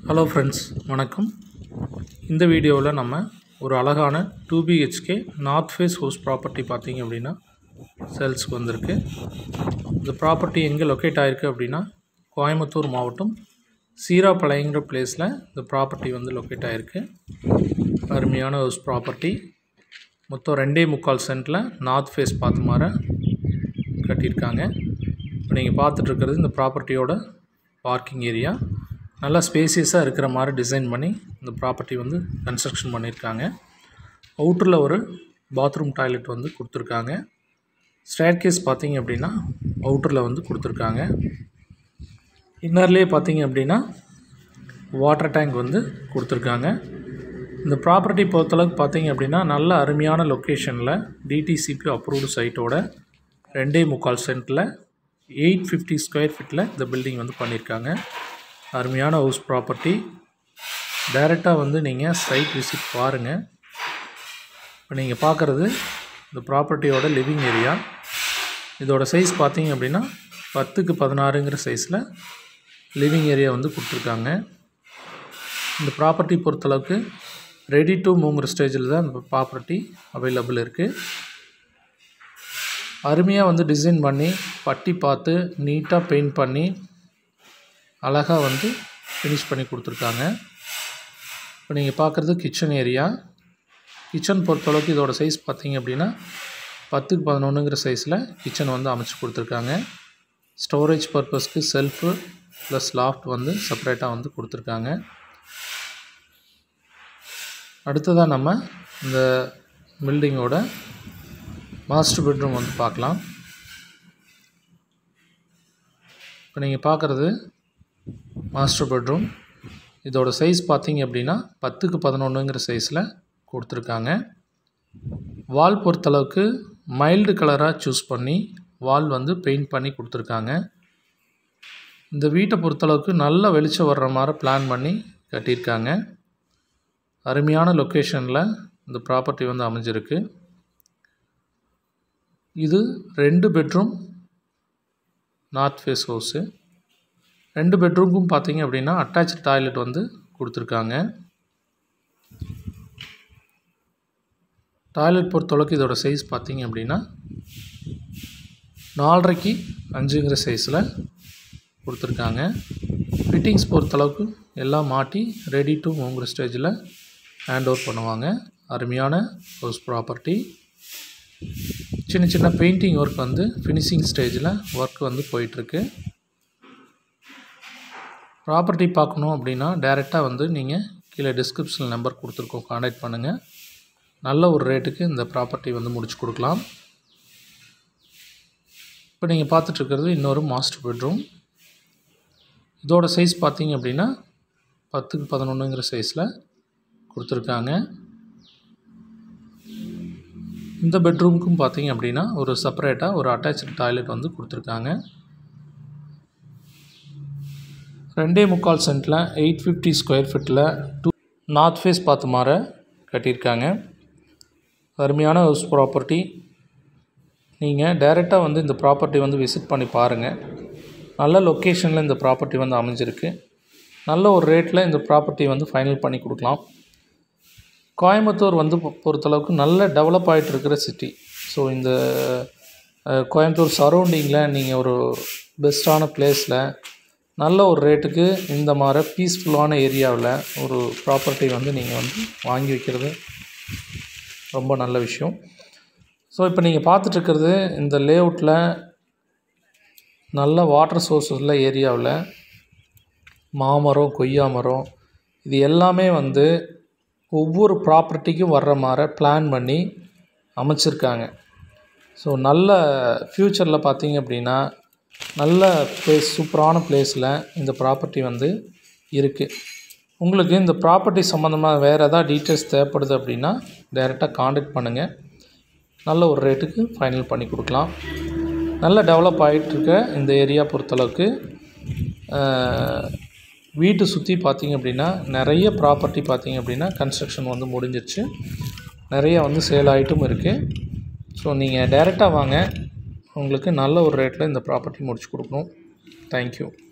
hello friends வணக்கம் இந்த வீடியோவில் நம்ம ஒரு அழகான two BHK north face house property பார்த்தீங்க அப்படின்னா சேல்ஸ்க்கு வந்திருக்கு இந்த ப்ராப்பர்ட்டி எங்கே லொக்கேட் ஆகிருக்கு அப்படின்னா கோயம்புத்தூர் மாவட்டம் சீராப்பாளையங்கிற பிளேஸில் இந்த ப்ராப்பர்ட்டி வந்து லொக்கேட் ஆகிருக்கு அருமையான ஹவுஸ் ப்ராப்பர்ட்டி மொத்தம் ரெண்டே முக்கால் சென்ட்டில் நார்த் ஃபேஸ் பார்த்த மாதிரி கட்டியிருக்காங்க இப்போ நீங்கள் பார்த்துட்ருக்கிறது இந்த ப்ராப்பர்ட்டியோட பார்க்கிங் ஏரியா நல்லா ஸ்பேசியஸாக இருக்கிற மாதிரி டிசைன் பண்ணி இந்த ப்ராப்பர்ட்டி வந்து கன்ஸ்ட்ரக்ஷன் பண்ணியிருக்காங்க அவுட்டரில் ஒரு பாத்ரூம் டாய்லெட் வந்து கொடுத்துருக்காங்க ஸ்டேர் கேஸ் பார்த்தீங்க அப்படின்னா அவுட்டரில் வந்து கொடுத்துருக்காங்க இன்னர்லேயே பார்த்தீங்க அப்படின்னா வாட்டர் டேங்க் வந்து கொடுத்துருக்காங்க இந்த ப்ராப்பர்ட்டி பொறுத்தளவுக்கு பார்த்தீங்க அப்படின்னா நல்ல அருமையான லொக்கேஷனில் டிடிசிபி அப்ரூவ்டு சைட்டோட ரெண்டே முக்கால் சென்ட்டில் எயிட் ஃபிஃப்டி ஸ்கொயர் ஃபீட்டில் இந்த பில்டிங் வந்து பண்ணியிருக்காங்க அருமையான ஹவுஸ் ப்ராப்பர்ட்டி டைரெக்டாக வந்து நீங்கள் சைட் விசிட் பாருங்கள் இப்போ நீங்கள் பார்க்குறது இந்த ப்ராப்பர்ட்டியோட லிவிங் ஏரியா இதோட சைஸ் பார்த்தீங்க அப்படின்னா பத்துக்கு பதினாறுங்கிற சைஸில் லிவிங் ஏரியா வந்து கொடுத்துருக்காங்க இந்த ப்ராப்பர்ட்டி பொறுத்தளவுக்கு ரெடி டு மூங்கிற ஸ்டேஜில் தான் இந்த ப்ராப்பர்ட்டி அவைலபிள் இருக்குது அருமையாக வந்து டிசைன் பண்ணி பட்டி பார்த்து நீட்டாக பெயிண்ட் பண்ணி அழகாக வந்து ஃபினிஷ் பண்ணி கொடுத்துருக்காங்க இப்போ நீங்கள் பார்க்குறது கிச்சன் ஏரியா கிச்சன் பொறுத்தளவுக்கு இதோட சைஸ் பார்த்தீங்க அப்படின்னா பத்துக்கு பதினொன்றுங்கிற சைஸில் கிச்சன் வந்து அமைச்சு கொடுத்துருக்காங்க ஸ்டோரேஜ் பர்பஸ்க்கு செல்ஃபு ப்ளஸ் லாஃப்ட் வந்து செப்பரேட்டாக வந்து கொடுத்துருக்காங்க அடுத்ததாக நம்ம இந்த பில்டிங்கோட மாஸ்டர் பெட்ரூம் வந்து பார்க்கலாம் இப்போ நீங்கள் பார்க்குறது மாஸ்டர் பெட்ரூம் இதோட சைஸ் பார்த்தீங்க அப்படின்னா பத்துக்கு பதினொன்றுங்கிற சைஸில் கொடுத்துருக்காங்க வால் பொறுத்தளவுக்கு மைல்டு கலராக சூஸ் பண்ணி வால் வந்து பெயிண்ட் பண்ணி கொடுத்துருக்காங்க இந்த வீட்டை பொறுத்தளவுக்கு நல்ல வெளிச்சம் வர்ற மாதிரி பிளான் பண்ணி கட்டியிருக்காங்க அருமையான லொக்கேஷனில் இந்த ப்ராப்பர்ட்டி வந்து அமைஞ்சிருக்கு இது ரெண்டு பெட்ரூம் நார்த் ஃபேஸ் ஹவுஸு ரெண்டு பெட்ரூமுக்கும் பார்த்தீங்க அப்படின்னா அட்டாச் டாய்லெட் வந்து கொடுத்துருக்காங்க டாய்லெட் பொறுத்தளவுக்கு இதோட சைஸ் பார்த்தீங்க அப்படின்னா நாலரைக்கு அஞ்சுங்கிற சைஸில் கொடுத்துருக்காங்க ஃபிட்டிங்ஸ் பொறுத்தளவுக்கு எல்லாம் மாட்டி ரெடி டு மூங்குற ஸ்டேஜில் ஹேண்ட் ஓவர் பண்ணுவாங்க அருமையான ஹவுஸ் ப்ராப்பர்ட்டி சின்ன சின்ன பெயிண்டிங் ஒர்க் வந்து ஃபினிஷிங் ஸ்டேஜில் ஒர்க் வந்து போயிட்டுருக்கு ப்ராப்பர்ட்டி பார்க்கணும் அப்படின்னா டைரெக்டாக வந்து நீங்கள் கீழே டிஸ்கிரிப்ஷனில் நம்பர் கொடுத்துருக்கோம் காண்டாக்ட் பண்ணுங்கள் நல்ல ஒரு ரேட்டுக்கு இந்த ப்ராப்பர்ட்டி வந்து முடிச்சு கொடுக்கலாம் இப்போ நீங்கள் பார்த்துட்ருக்கிறது இன்னொரு மாஸ்டர் பெட்ரூம் இதோட சைஸ் பார்த்தீங்க அப்படின்னா பத்துக்கு பதினொன்றுங்கிற சைஸில் கொடுத்துருக்காங்க இந்த பெட்ரூமுக்கும் பார்த்தீங்க அப்படின்னா ஒரு செப்பரேட்டாக ஒரு அட்டாச்சு டாய்லெட் வந்து கொடுத்துருக்காங்க ரெண்டே முக்கால் சென்ட்டில் எயிட் ஃபிஃப்டி ஸ்கொயர் ஃபீட்டில் டூ நார்த் ஃபேஸ் பார்த்த மாதிரி கட்டியிருக்காங்க அருமையான ஹவுஸ் ப்ராப்பர்ட்டி நீங்கள் டைரெக்டாக வந்து இந்த ப்ராப்பர்ட்டி வந்து விசிட் பண்ணி பாருங்கள் நல்ல லொக்கேஷனில் இந்த ப்ராப்பர்ட்டி வந்து அமைஞ்சிருக்கு நல்ல ஒரு ரேட்டில் இந்த ப்ராப்பர்ட்டி வந்து ஃபைனல் பண்ணி கொடுக்கலாம் கோயம்புத்தூர் வந்து பொறுத்தளவுக்கு நல்ல டெவலப் ஆகிட்டு இருக்கிற சிட்டி ஸோ இந்த கோயம்புத்தூர் சரௌண்டிங்கில் நீங்கள் ஒரு பெஸ்ட்டான பிளேஸில் நல்ல ஒரு ரேட்டுக்கு இந்த மாதிரி பீஸ்ஃபுல்லான ஏரியாவில் ஒரு ப்ராப்பர்ட்டி வந்து நீங்கள் வந்து வாங்கி வைக்கிறது ரொம்ப நல்ல விஷயம் ஸோ இப்போ நீங்கள் பார்த்துட்ருக்கிறது இந்த லேஅவுட்டில் நல்ல வாட்டர் சோர்ஸ் உள்ள ஏரியாவில் மாமரம் கொய்யா மரம் இது எல்லாமே வந்து ஒவ்வொரு ப்ராப்பர்ட்டிக்கும் வர்ற மாதிரி பிளான் பண்ணி அமைச்சிருக்காங்க ஸோ நல்ல ஃப்யூச்சரில் பார்த்தீங்க அப்படின்னா நல்ல ப்ளேஸ் சூப்பரான பிளேஸில் இந்த ப்ராப்பர்ட்டி வந்து இருக்குது உங்களுக்கு இந்த ப்ராப்பர்ட்டி சம்மந்தமாக வேறு எதாவது டீட்டெயில்ஸ் தேவைப்படுது அப்படின்னா டைரெக்டாக காண்டாக்ட் பண்ணுங்கள் நல்ல ஒரு ரேட்டுக்கு ஃபைனல் பண்ணி கொடுக்கலாம் நல்ல டெவலப் ஆகிட்டுருக்க இந்த ஏரியா பொறுத்தளவுக்கு வீட்டை சுற்றி பார்த்திங்க அப்படின்னா நிறைய ப்ராப்பர்ட்டி பார்த்திங்க அப்படின்னா கன்ஸ்ட்ரக்ஷன் வந்து முடிஞ்சிருச்சு நிறைய வந்து சேல் ஆகிட்டும் இருக்குது ஸோ நீங்கள் டைரெக்டாக வாங்க உங்களுக்கு நல்ல ஒரு ரேட்டில் இந்த ப்ராப்பர்ட்டி முடிச்சு கொடுக்கணும் தேங்க்யூ